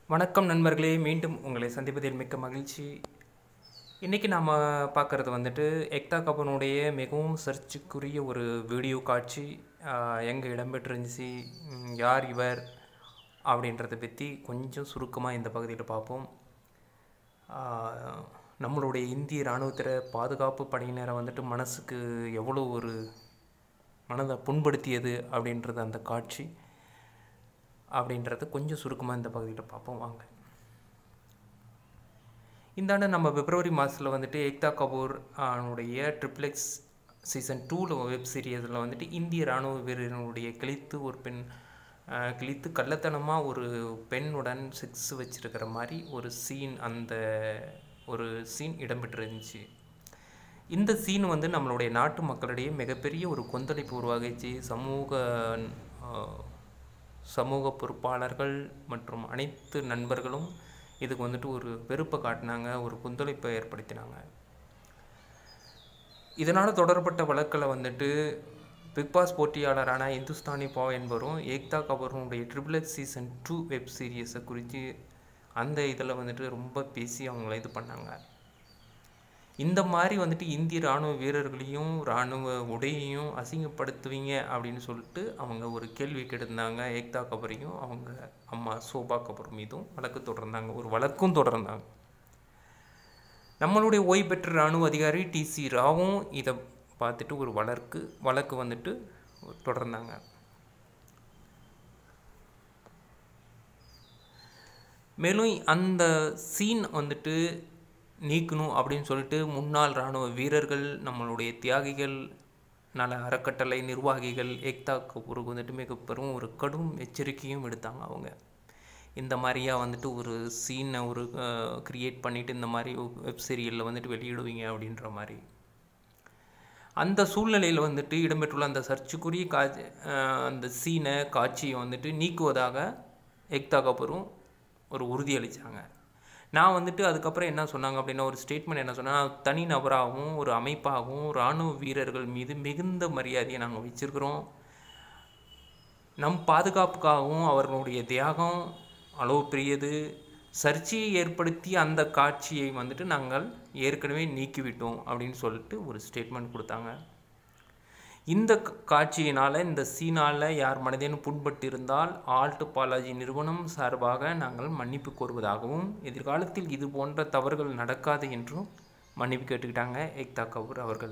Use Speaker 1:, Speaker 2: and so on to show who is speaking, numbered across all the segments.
Speaker 1: வணக்கம் நண்பர்களே மீண்டும் உங்களை சந்திப்பதில் மிக்க மகிழ்ச்சி இன்றைக்கி நாம் பார்க்குறது வந்துட்டு எக்தா கபனுடைய மிகவும் சர்ச்சைக்குரிய ஒரு வீடியோ காட்சி எங்கே இடம்பெற்றிருந்துச்சு ம், யார் இவர் அப்படின்றத பற்றி கொஞ்சம் சுருக்கமாக இந்த பகுதியில் பார்ப்போம் ஆஹ், நம்மளுடைய இந்திய இராணுவத்திற பாதுகாப்பு படையினரை வந்துட்டு மனசுக்கு எவ்வளோ ஒரு மனதை புண்படுத்தியது அப்படின்றது அந்த காட்சி அப்படின்றத கொஞ்சம் சுருக்கமாக இந்த பகுதியில் பார்ப்போம் வாங்க இந்த ஆண்டு நம்ம பிப்ரவரி மாதத்தில் வந்துட்டு ஏக்தா கபூர் அவனுடைய ட்ரிப்ளெக்ஸ் சீசன் டூவில் வெப் சீரியஸில் வந்துட்டு இந்திய இராணுவ வீரனுடைய கிழித்து ஒரு பெண் ஆஹ், கிழித்து கள்ளத்தனமாக ஒரு பெண்ணுடன் செக்ஸ் வச்சிருக்கிற மாதிரி ஒரு சீன் அந்த ஒரு சீன் இடம்பெற்றிருந்துச்சு இந்த சீன் வந்து நம்மளுடைய நாட்டு மக்களிடையே மிகப்பெரிய ஒரு கொந்தளிப்பு உருவாகிச்சு சமூக ஆஹ், சமூக பொறுப்பாளர்கள் மற்றும் அனைத்து நண்பர்களும் இதுக்கு வந்துட்டு ஒரு வெறுப்பை காட்டினாங்க ஒரு கொந்தளிப்பை ஏற்படுத்தினாங்க இதனால் தொடரப்பட்ட வழக்கில் வந்துட்டு பிக் பாஸ் போட்டியாளரான இந்துஸ்தானி பா என்பவரும் ஏக்தா கபூருடைய triple X season two web சீரியஸை குறித்து அந்த இதில் வந்துட்டு ரொம்ப பேசி அவங்கள இது பண்ணாங்க இந்த மாதிரி வந்துட்டு இந்திய இராணுவ வீரர்களையும் இராணுவ உடையையும் அசிங்கப்படுத்துவீங்க அப்படின்னு சொல்லிட்டு அவங்க ஒரு கேள்வி கேட்டிருந்தாங்க ஏக்தா கபூரையும் அவங்க அம்மா சோபா கபூர் மீதும் வழக்கு தொடர்ந்தாங்க ஒரு வழக்கும் தொடர்ந்தாங்க நம்மளுடைய ஓய்வு பெற்ற இராணுவ அதிகாரி டிசி ராவும் இதை பார்த்துட்டு ஒரு வழக்கு வழக்கு வந்துட்டு தொடர்ந்தாங்க மேலும் அந்த சீன் வந்துட்டு நீக்கணும் அப்படின்னு சொல்லிட்டு முன்னாள் இராணுவ வீரர்கள் நம்மளுடைய தியாகிகள் நல அறக்கட்டளை நிர்வாகிகள் ஏக்தா கபூருக்கு வந்துட்டு மிக பெரும் ஒரு கடும் எச்சரிக்கையும் எடுத்தாங்க அவங்க இந்த மாதிரியா வந்துட்டு ஒரு சீனை ஒரு க்ரியேட் பண்ணிவிட்டு இந்த மாதிரி வெப் சீரியலில் வந்துட்டு வெளியிடுவீங்க அப்படின்ற மாதிரி அந்த சூழ்நிலையில் வந்துட்டு இடம்பெற்றுள்ள அந்த சர்ச்சைக்குரிய காட்சி அந்த சீனை காட்சியை வந்துட்டு நீக்குவதாக ஏக்தா கபூரும் ஒரு உறுதியளித்தாங்க நான் வந்துட்டு அதுக்கப்புறம் என்ன சொன்னாங்க அப்படின்னா ஒரு ஸ்டேட்மெண்ட் என்ன சொன்னால் தனி நபராகவும் ஒரு அமைப்பாகவும் இராணுவ வீரர்கள் மீது மிகுந்த மரியாதையை நாங்கள் வச்சுருக்கிறோம் நம் பாதுகாப்புக்காகவும் அவர்களுடைய தியாகம் அளவு பெரியது சர்ச்சையை ஏற்படுத்தி அந்த காட்சியை வந்துட்டு நாங்கள் ஏற்கனவே நீக்கிவிட்டோம் அப்படின்னு சொல்லிட்டு ஒரு ஸ்டேட்மெண்ட் கொடுத்தாங்க இந்த க- காட்சியினால் இந்த சீனால் யார் மனதேனும் புண்பட்டிருந்தால் ஆல்ட் பாலாஜி நிறுவனம் சார்பாக நாங்கள் மன்னிப்பு கோருவதாகவும் எதிர்காலத்தில் இது போன்ற தவறுகள் நடக்காது என்றும் மன்னிப்பு கேட்டுக்கிட்டாங்க ஏக்தா கபூர் அவர்கள்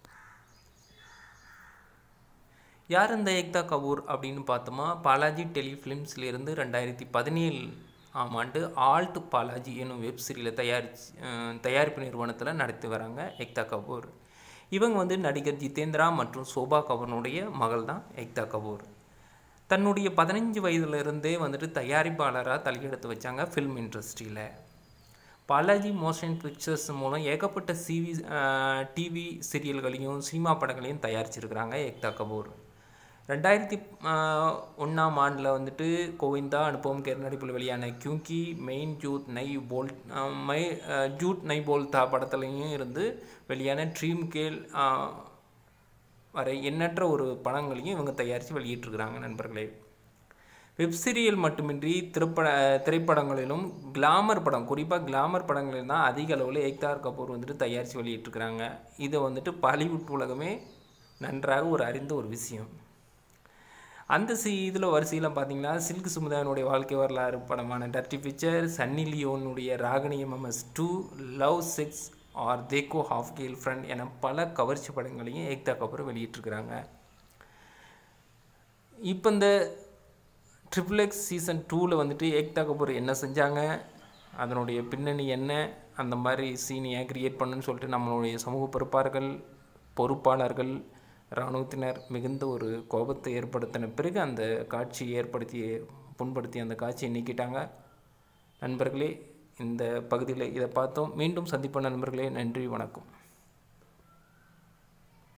Speaker 1: யார் இந்த ஏக்தா கபூர் அப்படின்னு பார்த்தோமா பாலாஜி டெலிஃபிலிம்ஸ்ல இருந்து ரெண்டாயிரத்தி பதினேழு ஆம் ஆண்டு ஆல்ட் பாலாஜி என்னும் வெப் சீரியலை தயாரிச்சு அஹ், தயாரிப்பு நிறுவனத்தில் நடத்தி வராங்க ஏக்தா கபூர் இவங்க வந்து நடிகர் ஜிதேந்திரா மற்றும் சோபா கபூருடைய மகள் தான் ஏக்தா கபூர் தன்னுடைய பதினஞ்சு வயதிலிருந்தே வந்துட்டு தயாரிப்பாளராக தலையெடுத்து வச்சாங்க ஃபில்ம் இண்டஸ்ட்ரியில் பாலாஜி மோஷன் பிக்சர்ஸ் மூலம் ஏகப்பட்ட சிவி டிவி சீரியல்களையும் சினிமா படங்களையும் தயாரிச்சிருக்கிறாங்க ஏக்தா கபூர் ரெண்டாயிரத்தி ஒன்றாம் ஆண்டில் வந்துட்டு கோவிந்தா அனுபவம் கேர் நடிப்பில் வெளியான கியூங்கி மெயின் ஜூத் நை போல் அஹ், மை அஹ், ஜூட் நை போல்தா படத்துலையும் இருந்து வெளியான ட்ரீம் கேல் அஹ், வரை எண்ணற்ற ஒரு படங்களையும் இவங்க தயாரித்து வெளியிட்டிருக்கிறாங்க நண்பர்களே வெப் சீரியல் மட்டுமின்றி திரைப்பட திரைப்படங்களிலும் கிளாமர் படம் குறிப்பாக கிளாமர் படங்களில் தான் அதிக அளவில் ஏக்தார் கபூர் வந்துட்டு தயாரித்து வெளியிட்டிருக்கிறாங்க இதை வந்துட்டு பாலிவுட் உலகமே நன்றாக ஒரு அறிந்த ஒரு விஷயம் அந்த சி இதில் வரிசையில் பார்த்தீங்கன்னா சில்க் சுமுதாயனுடைய வாழ்க்கை வரலாறு படமான டர்டி பிக்சர் சன்னி லியோனுடைய Ragini MMS two love sex aur Dhokha half girlfriend என பல கவர்ச்சி படங்களையும் ஏக்தா கபூர் வெளியிட்டிருக்கிறாங்க இப்போ இந்த ட்ரிபிள் எக்ஸ் சீசன் டூவில் வந்துட்டு ஏக்தா கபூர் என்ன செஞ்சாங்க அதனுடைய பின்னணி என்ன அந்த மாதிரி சீனியை கிரியேட் பண்ணுன்னு சொல்லிட்டு நம்மளுடைய சமூக பொறுப்பாளர்கள் பொறுப்பாளர்கள் இராணுவத்தினர் மிகுந்த ஒரு கோபத்தை ஏற்படுத்தின பிறகு அந்த காட்சியை ஏற்படுத்தி புண்படுத்தி அந்த காட்சியை நீக்கிட்டாங்க நண்பர்களே இந்த பகுதியில் இதை பார்த்தோம் மீண்டும் சந்திப்போம் நண்பர்களே நன்றி வணக்கம்